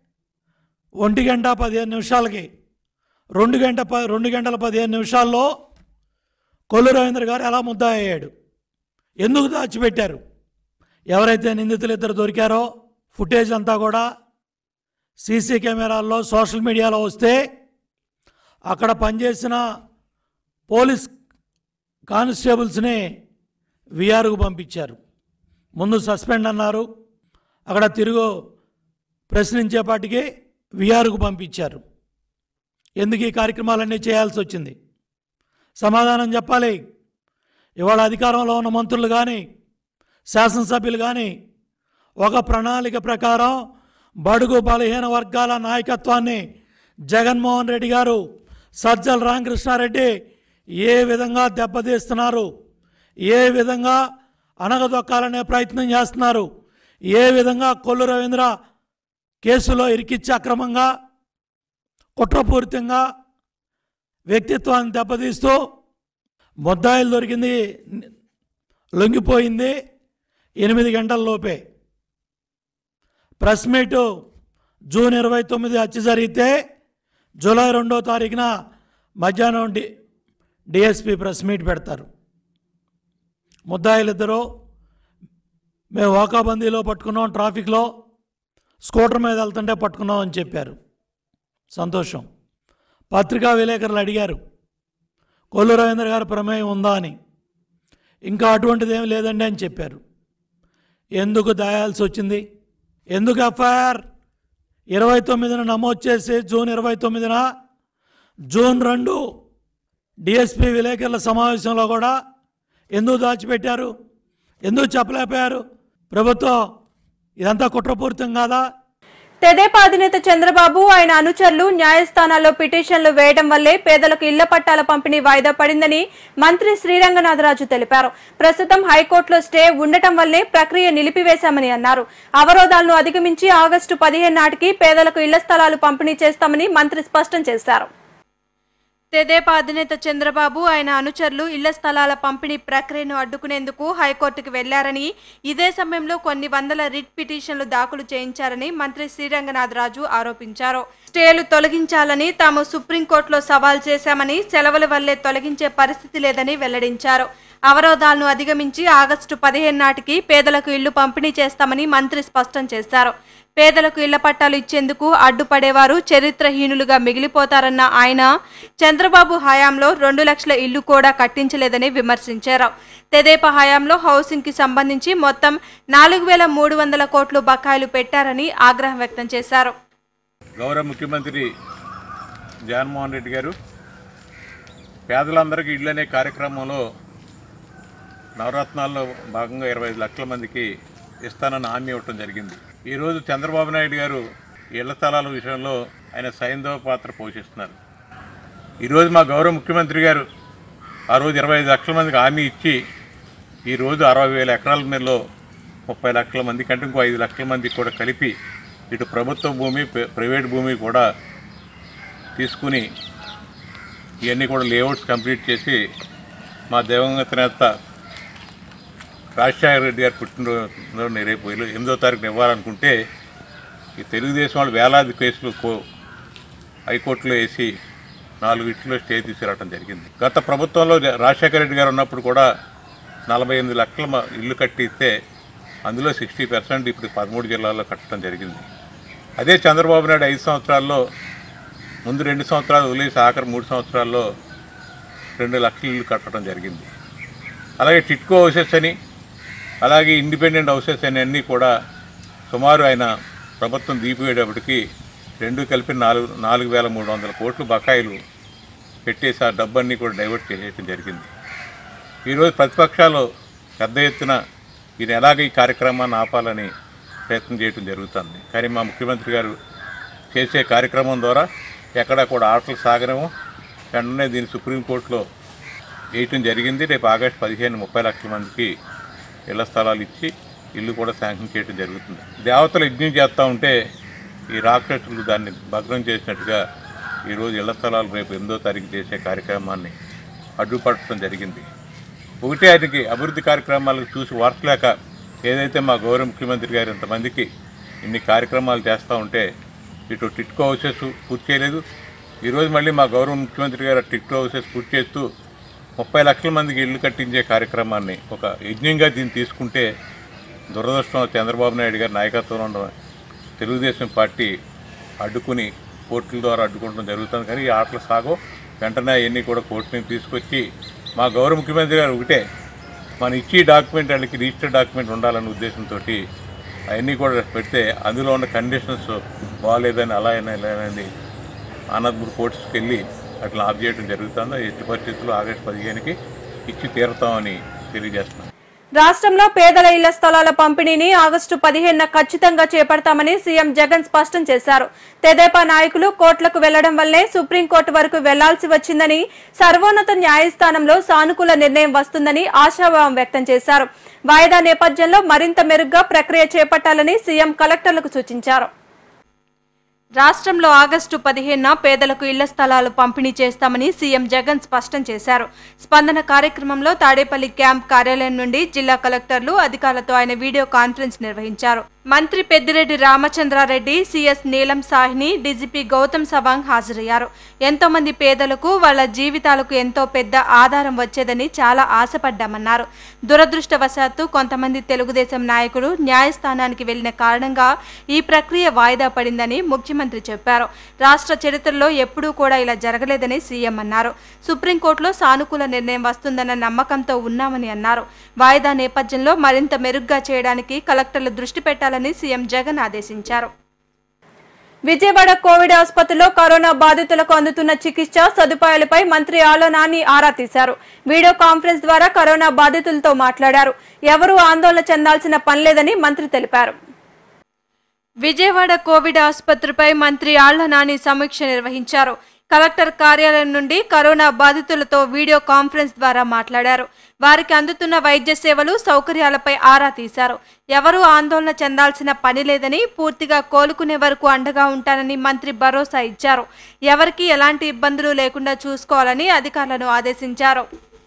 ఒంటి గంట పదిహేను నిమిషాలకి రెండు గంట ప రెండు గంటల పదిహేను నిమిషాల్లో కొల్లు రవీంద్ర గారు ఎలా ముద్దా అయ్యాడు ఎందుకు దాచిపెట్టారు ఎవరైతే నిందితులు ఇద్దరు దొరికారో ఫుటేజ్ అంతా కూడా సీసీ కెమెరాల్లో సోషల్ మీడియాలో వస్తే అక్కడ పనిచేసిన పోలీస్ కానిస్టేబుల్స్ని విఆర్కు పంపించారు ముందు సస్పెండ్ అన్నారు అక్కడ తిరుగు ప్రశ్నించేపాటికి విఆర్కు పంపించారు ఎందుకు ఈ కార్యక్రమాలన్నీ చేయాల్సి వచ్చింది సమాధానం చెప్పాలి ఇవాళ అధికారంలో ఉన్న మంత్రులు కానీ శాసనసభ్యులు కానీ ఒక ప్రణాళిక ప్రకారం బడుగు బలహీన వర్గాల నాయకత్వాన్ని జగన్మోహన్ రెడ్డి గారు సజ్జల రామకృష్ణారెడ్డి ఏ విధంగా దెబ్బతీస్తున్నారు ఏ విధంగా అణగదొక్కాలనే ప్రయత్నం చేస్తున్నారు ఏ విధంగా కొల్లు రవీంద్ర కేసులో ఇరికిచ్చి అక్రమంగా కుట్రపూరితంగా వ్యక్తిత్వాన్ని దెబ్బతీస్తూ ముద్దాయిలు దొరికింది లొంగిపోయింది ఎనిమిది గంటల లోపే ప్రెస్ మీట్ జూన్ ఇరవై తొమ్మిది హత్య జరిగితే జూలై రెండో తారీఖున మధ్యాహ్నం డి డిఎస్పి ప్రెస్ మీట్ పెడతారు ముద్దాయిలిద్దరూ మేము వాకాబందీలో పట్టుకున్నాం ట్రాఫిక్లో స్కూటర్ మీద వెళ్తుంటే పట్టుకున్నాం అని చెప్పారు సంతోషం పత్రికా విలేకరులు అడిగారు కొల్లు రవీంద్ర గారి ప్రమేయం ఉందా అని ఇంకా అటువంటిది ఏమి లేదండి అని చెప్పారు ఎందుకు దాయాల్సి వచ్చింది ఎందుకు ఎఫ్ఐఆర్ ఇరవై తొమ్మిదిన నమోదు చేసి జూన్ ఇరవై తొమ్మిదిన జూన్ రెండు డిఎస్పి విలేకరుల సమావేశంలో కూడా ఎందుకు దాచిపెట్టారు ఎందుకు చెప్పలేకపోయారు ప్రభుత్వం ఇదంతా కుట్రపూరితం కాదా తెదేపా అధినేత చంద్రబాబు ఆయన అనుచరులు న్యాయస్థానాల్లో పిటిషన్లు వేయడం వల్లే పేదలకు ఇళ్ల పట్టాల పంపిణీ వాయిదా పడిందని మంత్రి శ్రీరంగనాథరాజు తెలిపారు ప్రస్తుతం హైకోర్టులో స్టే ఉండటం వల్లే ప్రక్రియ నిలిపివేశామని అన్నారు అవరోధాలను అధిగమించి ఆగస్టు పదిహేను నాటికి పేదలకు ఇళ్ల స్థలాలు పంపిణీ చేస్తామని మంత్రి స్పష్టం చేశారు తెదేపా అధినేత చంద్రబాబు ఆయన అనుచరులు ఇళ్ల స్థలాల పంపిణీ ప్రక్రియను అడ్డుకునేందుకు హైకోర్టుకు వెళ్లారని ఇదే సమయంలో కొన్ని వందల రిట్ పిటిషన్లు దాఖలు చేయించారని మంత్రి శ్రీరంగనాథరాజు ఆరోపించారు స్టేలు తొలగించాలని తాము సుప్రీంకోర్టులో సవాల్ చేశామని సెలవుల వల్లే తొలగించే పరిస్థితి లేదని వెల్లడించారు అవరోధాలను అధిగమించి ఆగస్టు పదిహేను నాటికి పేదలకు ఇళ్లు పంపిణీ చేస్తామని మంత్రి స్పష్టం చేశారు పేదలకు ఇళ్ల పట్టాలు ఇచ్చేందుకు అడ్డుపడేవారు చరిత్రహీనులుగా మిగిలిపోతారన్న ఆయన చంద్రబాబు హయాంలో రెండు లక్షల ఇల్లు కూడా కట్టించలేదని విమర్శించారు తెదేపా హయాంలో హౌసింగ్ కి సంబంధించి మొత్తం నాలుగు వేల మూడు వందల కోట్లు బకాయిలు పెట్టారని ఆగ్రహం వ్యక్తం చేశారు గౌరవ ముఖ్యమంత్రి జగన్మోహన్ రెడ్డి గారు పేదలందరికీ ఇళ్ళు అనే కార్యక్రమంలో నవరత్నాల్లో భాగంగా ఇరవై ఐదు లక్షల మందికి ఇస్తానని హామీ ఇవ్వటం జరిగింది ఈరోజు చంద్రబాబు నాయుడు గారు ఇళ్ల స్థలాల విషయంలో ఆయన సైంధవ పాత్ర పోషిస్తున్నారు ఈరోజు మా గౌరవ ముఖ్యమంత్రి గారు ఆ రోజు ఇరవై ఐదు లక్షల మందికి హామీ ఇచ్చి ఈరోజు అరవై వేల ఎకరాల మీదలో ముప్పై లక్షల మంది కంటే ఇంకో ఐదు లక్షల మందికి కూడా కలిపి ఇటు ప్రభుత్వ భూమి ప్ర- ప్రైవేట్ భూమి కూడా తీసుకుని ఇవన్నీ కూడా లేఅవుట్స్ కంప్లీట్ చేసి మా దివంగత నేత రాజశేఖర రెడ్డి గారు పుట్టినరోజు రేపు ఎలు- ఎనిమిదో తారీఖున ఇవ్వాలనుకుంటే ఈ తెలుగుదేశం వాళ్ళు వేలాది కేసులు కో- హైకోర్టులో వేసి నాలుగు ఇట్లో స్టే తీసుకురావడం జరిగింది గత ప్రభుత్వంలో జ- రాజశేఖర రెడ్డి గారు ఉన్నప్పుడు కూడా నలభై ఎనిమిది లక్షల మ- ఇల్లు కట్టిస్తే అందులో సిక్స్టీ పర్సెంట్ ఇప్పుడు పదమూడు జిల్లాల్లో కట్టడం జరిగింది అదే చంద్రబాబు నాయుడు ఐదు సంవత్సరాల్లో ముందు రెండు సంవత్సరాలు వదిలేసి ఆఖరి మూడు సంవత్సరాల్లో రెండు లక్షల ఇల్లు కట్టడం జరిగింది అలాగే టిట్కో హౌసెస్ అని అలాగే ఇండిపెండెంట్ హౌసెస్ అని అన్నీ కూడా సుమారు ఆయన ప్రభుత్వం దీపివేటప్పటికి రెండు కలిపి నాలుగు నాలుగు వేల మూడు వందల కోట్లు బకాయిలు పెట్టేసి ఆ డబ్బన్నీ కూడా డైవర్ట్ చేసేయడం జరిగింది ఈరోజు ప్రతిపక్షాలు పెద్ద ఎత్తున ఈయన ఎలాగ ఈ కార్యక్రమాన్ని ఆపాలని ప్రయత్నం చేయడం జరుగుతుంది కానీ మా ముఖ్యమంత్రి గారు చేసే కార్యక్రమం ద్వారా ఎక్కడా కూడా ఆటలు సాగనము వెంటనే దీన్ని సుప్రీంకోర్టులో వేయటం జరిగింది రేపు ఆగస్టు పదిహేను ముప్పై లక్షల మందికి ఇళ్ల స్థలాలు ఇచ్చి ఇల్లు కూడా శాంక్షన్ చేయడం జరుగుతుంది దేవతలు యజ్ఞం చేస్తూ ఉంటే ఈ రాక్షసులు దాన్ని భగ్నం చేసినట్టుగా ఈరోజు ఇళ్ల స్థలాలు రేపు ఎనిమిదో తారీఖు చేసే కార్యక్రమాన్ని అడ్డుపట్టడం జరిగింది ఒకటే ఆయనకి అభివృద్ధి కార్యక్రమాలకు చూసి వార్చలేక ఏదైతే మా గౌరవ ముఖ్యమంత్రి గారు ఇంతమందికి ఇన్ని కార్యక్రమాలు చేస్తూ ఉంటే ఇటు టిట్కో హౌసెస్ పూర్తి చేయలేదు ఈరోజు మళ్ళీ మా గౌరవ ముఖ్యమంత్రి గారు ఆ టిట్కో హౌసెస్ పూర్తి చేస్తూ ముప్పై లక్షల మందికి ఇల్లు కట్టించే కార్యక్రమాన్ని ఒక యజ్ఞంగా దీన్ని తీసుకుంటే దురదృష్టం చంద్రబాబు నాయుడు గారి నాయకత్వంలో ఉన్న తెలుగుదేశం పార్టీ అడ్డుకుని కోర్టుల ద్వారా అడ్డుకోవడం జరుగుతుంది కానీ ఈ ఆటలు సాగో వెంటనే అవన్నీ కూడా కోర్టుని తీసుకొచ్చి మా గౌరవ ముఖ్యమంత్రి గారు ఒకటే మన ఇచ్చి డాక్యుమెంట్ వాళ్ళకి రిజిస్టర్ డాక్యుమెంట్ ఉండాలన్న ఉద్దేశంతో అవన్నీ కూడా పెడితే అందులో ఉన్న కండిషన్స్ బాగాలేదని అలా అయినా ఇలా అయినా అని ఆనందపూర్ కోర్ట్స్కి వెళ్ళి అట్లా ఆఫ్ చేయడం జరుగుతుందో ఎట్టి పరిస్థితుల్లో ఆగస్టు పదిహేనుకి ఇచ్చి తీరుతామని తెలియజేస్తున్నాను రాష్ట్రంలో పేదల ఇళ్ల స్థలాల పంపిణీని ఆగస్టు పదిహేనున ఖచ్చితంగా చేపడతామని సీఎం జగన్ స్పష్టం చేశారు తెదేపా నాయకులు కోర్టులకు వెళ్లడం వల్లే సుప్రీంకోర్టు వరకు వెళ్లాల్సి వచ్చిందని సర్వోన్నత న్యాయస్థానంలో సానుకూల నిర్ణయం వస్తుందని ఆశాభావం వ్యక్తం చేశారు వాయిదా నేపథ్యంలో మరింత మెరుగ్గా ప్రక్రియ చేపట్టాలని సీఎం కలెక్టర్లకు సూచించారు రాష్ట్రంలో ఆగస్టు పదిహేనున పేదలకు ఇళ్ల స్థలాలు పంపిణీ చేస్తామని సీఎం జగన్ స్పష్టం చేశారు స్పందన కార్యక్రమంలో తాడేపల్లి క్యాంప్ కార్యాలయం నుండి జిల్లా కలెక్టర్లు అధికారులతో ఆయన వీడియో కాన్ఫరెన్స్ నిర్వహించారు మంత్రి పెద్దిరెడ్డి రామచంద్రారెడ్డి సీఎస్ నీలం సాహ్ని డీజీపీ గౌతమ్ సవాంగ్ హాజరయ్యారు ఎంతో మంది పేదలకు వాళ్ళ జీవితాలకు ఎంతో పెద్ద ఆధారం వచ్చేదని చాలా ఆశపడ్డామన్నారు దురదృష్టవశాత్తు కొంతమంది తెలుగుదేశం నాయకులు న్యాయస్థానానికి వెళ్లిన కారణంగా ఈ ప్రక్రియ వాయిదా పడిందని ముఖ్యమంత్రి చెప్పారు రాష్ట్ర చరిత్రలో ఎప్పుడూ కూడా ఇలా జరగలేదని సీఎం అన్నారు సుప్రీంకోర్టులో సానుకూల నిర్ణయం వస్తుందన్న నమ్మకంతో ఉన్నామని అన్నారు వాయిదా నేపథ్యంలో మరింత మెరుగ్గా చేయడానికి కలెక్టర్లు దృష్టి పెట్టాలని సీఎం జగన్ ఆదేశించారు విజయవాడ కోవిడ్ ఆసుపత్రిలో కరోనా బాధితులకు అందుతున్న చికిత్స సదుపాయాలపై మంత్రి ఆళ్ల నాని ఆరా తీశారు వీడియో కాన్ఫరెన్స్ ద్వారా కరోనా బాధితులతో మాట్లాడారు ఎవరూ ఆందోళన చెందాల్సిన పనిలేదని మంత్రి తెలిపారు విజయవాడ కోవిడ్ ఆసుపత్రిపై మంత్రి ఆళ్ల నాని సమీక్ష నిర్వహించారు కలెక్టర్ కార్యాలయం నుండి కరోనా బాధితులతో వీడియో కాన్ఫరెన్స్ ద్వారా మాట్లాడారు వారికి అందుతున్న వైద్య సేవలు సౌకర్యాలపై ఆరా తీశారు ఎవరూ ఆందోళన చెందాల్సిన పని లేదని పూర్తిగా కోలుకునే వరకు అండగా ఉంటానని మంత్రి భరోసా ఇచ్చారు ఎవరికీ ఎలాంటి ఇబ్బందులు లేకుండా చూసుకోవాలని అధికారులను ఆదేశించారు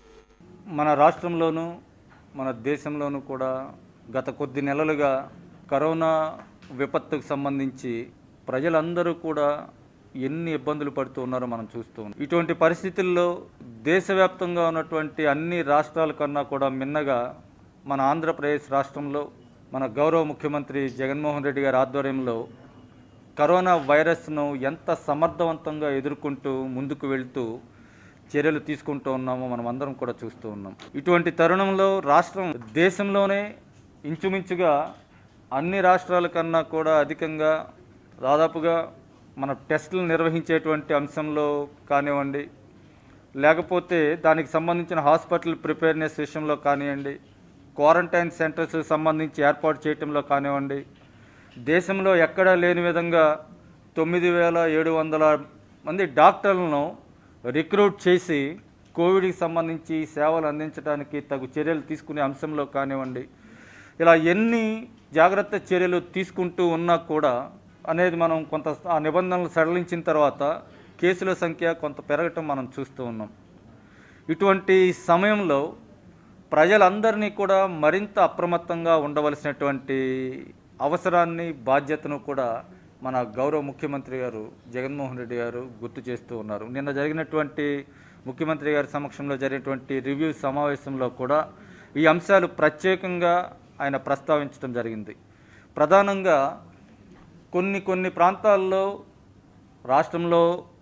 మన రాష్ట్రంలోనూ మన దేశంలోనూ కూడా గత కొద్ది నెలలుగా కరోనా విపత్తుకు సంబంధించి ప్రజలందరూ కూడా ఎన్ని ఇబ్బందులు పడుతూ ఉన్నారో మనం చూస్తూ ఉన్నాం ఇటువంటి పరిస్థితుల్లో దేశవ్యాప్తంగా ఉన్నటువంటి అన్ని రాష్ట్రాల కన్నా కూడా మిన్నగా మన ఆంధ్రప్రదేశ్ రాష్ట్రంలో మన గౌరవ ముఖ్యమంత్రి జగన్మోహన్ రెడ్డి గారి ఆధ్వర్యంలో కరోనా వైరస్ను ఎంత సమర్థవంతంగా ఎదుర్కొంటూ ముందుకు వెళ్తూ చర్యలు తీసుకుంటూ ఉన్నామో మనం అందరం కూడా చూస్తూ ఉన్నాం ఇటువంటి తరుణంలో రాష్ట్రం దేశంలోనే ఇంచుమించుగా అన్ని రాష్ట్రాల కన్నా కూడా అధికంగా దాదాపుగా మన టెస్టులు నిర్వహించేటువంటి అంశంలో కానివ్వండి లేకపోతే దానికి సంబంధించిన హాస్పిటల్ ప్రిపేర్నెస్ విషయంలో కానివ్వండి క్వారంటైన్ సెంటర్స్ సంబంధించి ఏర్పాటు చేయటంలో కానివ్వండి దేశంలో ఎక్కడా లేని విధంగా తొమ్మిది వేల ఏడు వందల మంది డాక్టర్లను రిక్రూట్ చేసి కోవిడ్కి సంబంధించి సేవలు అందించడానికి తగు చర్యలు తీసుకునే అంశంలో కానివ్వండి ఇలా ఎన్ని జాగ్రత్త చర్యలు తీసుకుంటూ ఉన్నా కూడా అనేది మనం కొంత ఆ నిబంధనలు సడలించిన తర్వాత కేసుల సంఖ్య కొంత పెరగటం మనం చూస్తూ ఉన్నాం ఇటువంటి సమయంలో ప్రజలందరినీ కూడా మరింత అప్రమత్తంగా ఉండవలసినటువంటి అవసరాన్ని బాధ్యతను కూడా మన గౌరవ ముఖ్యమంత్రి గారు జగన్మోహన్ రెడ్డి గారు గుర్తు చేస్తూ ఉన్నారు నిన్న జరిగినటువంటి ముఖ్యమంత్రి గారి సమక్షంలో జరిగినటువంటి రివ్యూ సమావేశంలో కూడా ఈ అంశాలు ప్రత్యేకంగా ఆయన ప్రస్తావించడం జరిగింది ప్రధానంగా కొన్ని కొన్ని ప్రాంతాల్లో రాష్ట్రంలో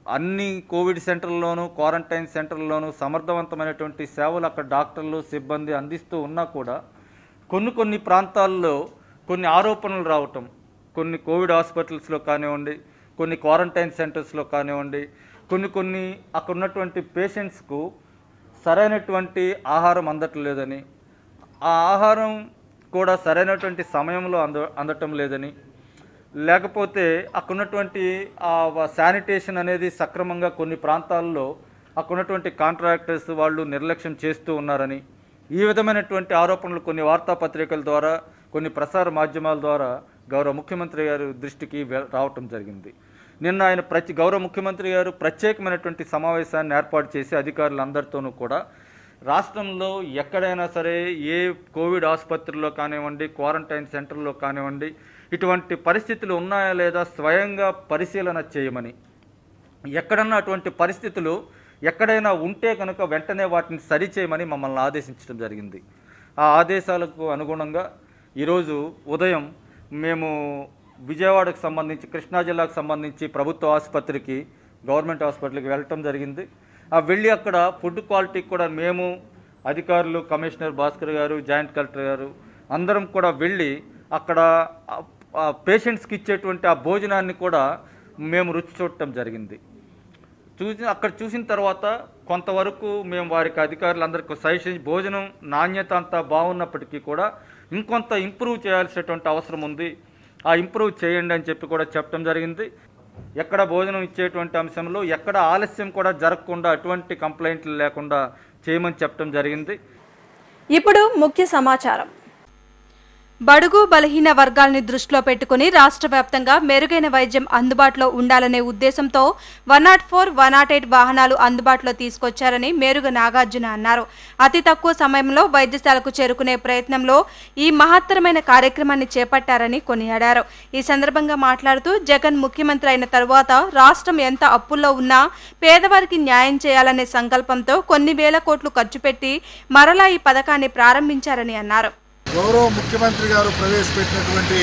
అన్ని కోవిడ్ సెంటర్లోనూ క్వారంటైన్ సెంటర్లోనూ సమర్థవంతమైనటువంటి సేవలు అక్కడ డాక్టర్లు సిబ్బంది అందిస్తూ ఉన్నా కూడా కొన్ని కొన్ని ప్రాంతాల్లో కొన్ని ఆరోపణలు రావటం కొన్ని కోవిడ్ హాస్పిటల్స్లో కానివ్వండి కొన్ని క్వారంటైన్ సెంటర్స్లో కానివ్వండి కొన్ని కొన్ని అక్కడ ఉన్నటువంటి పేషెంట్స్కు సరైనటువంటి ఆహారం అందట్లేదని ఆ ఆహారం కూడా సరైనటువంటి సమయంలో అంద అందటం లేదని లేకపోతే అక్కడ ఉన్నటువంటి ఆ వ- శానిటేషన్ అనేది సక్రమంగా కొన్ని ప్రాంతాల్లో అక్కడ ఉన్నటువంటి కాంట్రాక్టర్స్ వాళ్ళు నిర్లక్ష్యం చేస్తూ ఉన్నారని ఈ విధమైనటువంటి ఆరోపణలు కొన్ని వార్తాపత్రికల ద్వారా కొన్ని ప్రసార మాధ్యమాల ద్వారా గౌరవ ముఖ్యమంత్రి గారి దృష్టికి వె- రావటం జరిగింది నిన్న ఆయన ప్రతి గౌరవ ముఖ్యమంత్రి గారు ప్రత్యేకమైనటువంటి సమావేశాన్ని ఏర్పాటు చేసి అధికారులందరితోనూ కూడా రాష్ట్రంలో ఎక్కడైనా సరే ఏ కోవిడ్ ఆసుపత్రిలో కానివ్వండి క్వారంటైన్ సెంటర్లో కానివ్వండి ఇటువంటి పరిస్థితులు ఉన్నాయా లేదా స్వయంగా పరిశీలన చేయమని ఎక్కడన్నా అటువంటి పరిస్థితులు ఎక్కడైనా ఉంటే కనుక వెంటనే వాటిని సరిచేయమని మమ్మల్ని ఆదేశించడం జరిగింది ఆ ఆదేశాలకు అనుగుణంగా ఈరోజు ఉదయం మేము విజయవాడకు సంబంధించి కృష్ణా జిల్లాకు సంబంధించి ప్రభుత్వ ఆసుపత్రికి గవర్నమెంట్ హాస్పిటల్కి వెళ్ళటం జరిగింది ఆ వెళ్ళి అక్కడ ఫుడ్ క్వాలిటీకి కూడా మేము అధికారులు కమిషనర్ భాస్కర్ గారు జాయింట్ కలెక్టర్ గారు అందరం కూడా వెళ్ళి అక్కడ పేషెంట్స్కి ఇచ్చేటువంటి ఆ భోజనాన్ని కూడా మేము రుచి చూడటం జరిగింది చూసి అక్కడ చూసిన తర్వాత కొంతవరకు మేము వారికి అధికారులందరికీ సజెషన్ భోజనం నాణ్యత అంతా బాగున్నప్పటికీ కూడా ఇంకొంత ఇంప్రూవ్ చేయాల్సినటువంటి అవసరం ఉంది ఆ ఇంప్రూవ్ చేయండి అని చెప్పి కూడా చెప్పడం జరిగింది ఎక్కడ భోజనం ఇచ్చేటువంటి అంశంలో ఎక్కడ ఆలస్యం కూడా జరగకుండా అటువంటి కంప్లైంట్లు లేకుండా చేయమని చెప్పడం జరిగింది ఇప్పుడు ముఖ్య సమాచారం బడుగు బలహీన వర్గాల్ని దృష్టిలో పెట్టుకుని రాష్ట్ర వ్యాప్తంగా మెరుగైన వైద్యం అందుబాటులో ఉండాలనే ఉద్దేశంతో one nought four one nought eight వాహనాలు అందుబాటులో తీసుకొచ్చారని మేరుగ నాగార్జున అన్నారు అతి తక్కువ సమయంలో వైద్యశాలకు చేరుకునే ప్రయత్నంలో ఈ మహత్తరమైన కార్యక్రమాన్ని చేపట్టారని కొనియాడారు ఈ సందర్భంగా మాట్లాడుతూ జగన్ ముఖ్యమంత్రి అయిన తరువాత రాష్ట్రం ఎంత అప్పుల్లో ఉన్నా పేదవారికి న్యాయం చేయాలనే సంకల్పంతో కొన్ని వేల కోట్లు ఖర్చు పెట్టి మరలా ఈ పథకాన్ని ప్రారంభించారని అన్నారు గౌరవ ముఖ్యమంత్రి గారు ప్రవేశపెట్టినటువంటి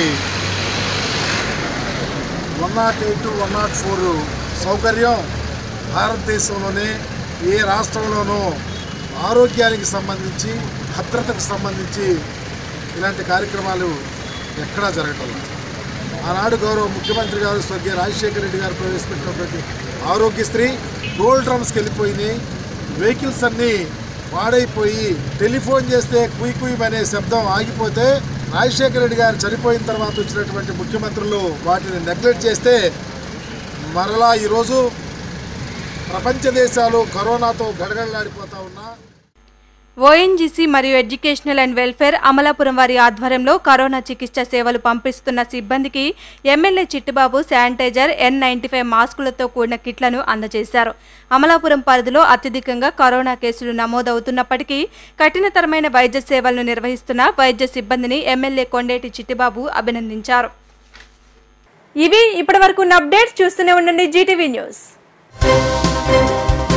one nought eight one nought four సౌకర్యం భారతదేశంలోనే ఏ రాష్ట్రంలోనూ ఆరోగ్యానికి సంబంధించి భద్రతకు సంబంధించి ఇలాంటి కార్యక్రమాలు ఎక్కడా జరగటం లేదు ఆనాడు గౌరవ ముఖ్యమంత్రి గారు స్వర్గీయ రాజశేఖర రెడ్డి గారు ప్రవేశపెట్టినటువంటి ఆరోగ్యశ్రీ టోల్ డ్రమ్స్కి వెళ్ళిపోయినాయి వెహికల్స్ అన్నీ పాడైపోయి టెలిఫోన్ చేస్తే కుయ్ కుయ్ అనే శబ్దం ఆగిపోతే రాజశేఖర రెడ్డి గారు చనిపోయిన తర్వాత వచ్చినటువంటి ముఖ్యమంత్రులు వాటిని నెగ్లెక్ట్ చేస్తే మరలా ఈరోజు ప్రపంచ దేశాలు కరోనాతో గడగడలాడిపోతా ఉన్నా ఓఎన్జీసీ మరియు ఎడ్యుకేషనల్ అండ్ వెల్ఫేర్ అమలాపురం వారి ఆధ్వర్యంలో కరోనా చికిత్స సేవలు పంపిస్తున్న సిబ్బందికి MLA Chittubabu sanitiser N ninety five మాస్కులతో కూడిన కిట్లను అందజేశారు అమలాపురం పరిధిలో అత్యధికంగా కరోనా కేసులు నమోదవుతున్నప్పటికీ కఠినతరమైన వైద్య సేవలను నిర్వహిస్తున్న వైద్య సిబ్బందిని ఎమ్మెల్యే కొండేటి చిట్టిబాబు అభినందించారు ఇవి ఇప్పటివరకు ఉన్న అప్డేట్స్ చూస్తూనే ఉండండి జీటీవీ న్యూస్